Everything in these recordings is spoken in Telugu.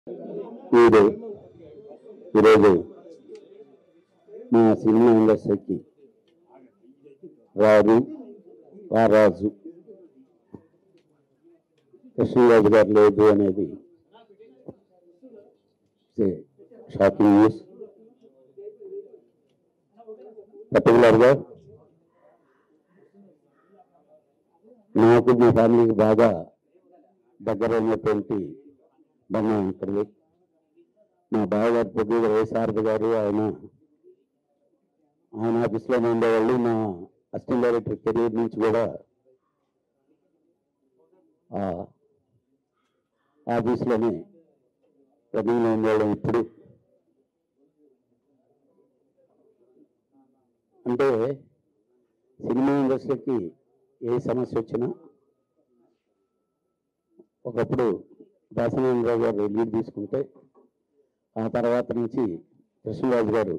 వీడు ఈరోజు మా సినిమా ఇండస్ట్రీకి రారు రారాజు కృష్ణరాజు గారు లేదు అనేది షాకింగ్ న్యూస్ పర్టికులర్గా నాకు మా ఫ్యామిలీకి బాగా దగ్గరైనటువంటి బంధం ఉంటుంది మా బావగారు ప్రొడ్యూసర్ వైఎస్ఆర్ది గారు ఆయన ఆయన ఆఫీస్లోనే ఉండేవాళ్ళు మా అసిస్టెంట్ డైరెక్టర్ కెరీర్ నుంచి కూడా ఆ ఆఫీస్లోనే రన్నింగ్లో ఉండేవాళ్ళం ఇప్పుడు అంటే సినిమా ఇండస్ట్రీకి ఏ సమస్య వచ్చినా ఒకప్పుడు దాసనారాయణరావు గారు లీడ్ తీసుకుంటే ఆ తర్వాత నుంచి కృష్ణరాజు గారు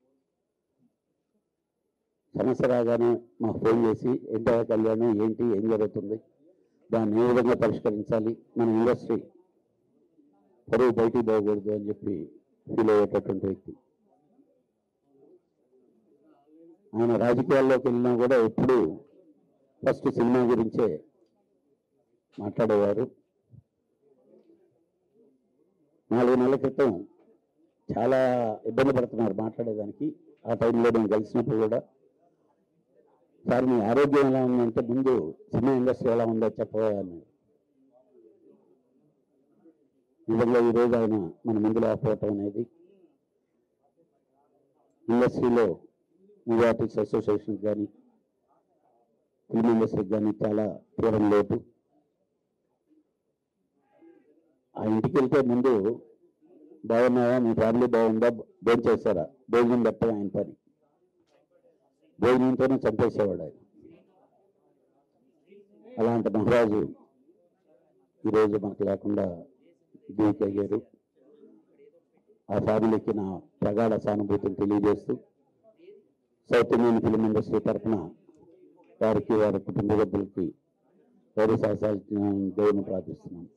సమస్య రాగానే మాకు ఫోన్ చేసి ఏంటో కళ్యాణం ఏంటి ఏం జరుగుతుంది దాన్ని ఏ విధంగా పరిష్కరించాలి మన ఇండస్ట్రీ పరువు బయటికి పోకూడదు అని చెప్పి ఫీల్ అయ్యేటటువంటి వ్యక్తి ఆయన రాజకీయాల్లోకి వెళ్ళినా కూడా ఎప్పుడు ఫస్ట్ సినిమా గురించే మాట్లాడేవారు నాలుగు నెలల క్రితం చాలా ఇబ్బంది పడుతున్నారు మాట్లాడేదానికి ఆ టైంలో నేను కలిసినప్పుడు కూడా సార్ మీ ఆరోగ్యం ఎలా ఉందంటే ముందు సినిమా ఇండస్ట్రీ ఎలా ఉందో చెప్పబోయాను నిజంగా ఈరోజు ఆయన మన ముందు లేకపోవటం అనేది ఇండస్ట్రీలో మూవీ ఆర్టిస్ట్ అసోసియేషన్ కానీ ఫిల్మ్ ఇండస్ట్రీకి కానీ చాలా తీరం లోటు ఆ ఇంటికి వెళ్తే ముందు బాగున్నావా మీ ఫ్యామిలీ బాగుందా భోజనం చేశారా భోజనం పెట్టడం ఆయన పని భోజనంతోనే చంపేసేవాడు ఆయన అలాంటి మహారాజు ఈరోజు మనకు లేకుండా దూకయ్యారు ఆ ఫ్యామిలీకి నా ప్రగాఢ సానుభూతిని తెలియజేస్తూ సౌత్ ఇండియన్ ఫిలిం ఇండస్ట్రీ తరఫున వారికి వారి కుటుంబ సభ్యులకి పౌర సహసాలు దేవుని ప్రార్థిస్తున్నాను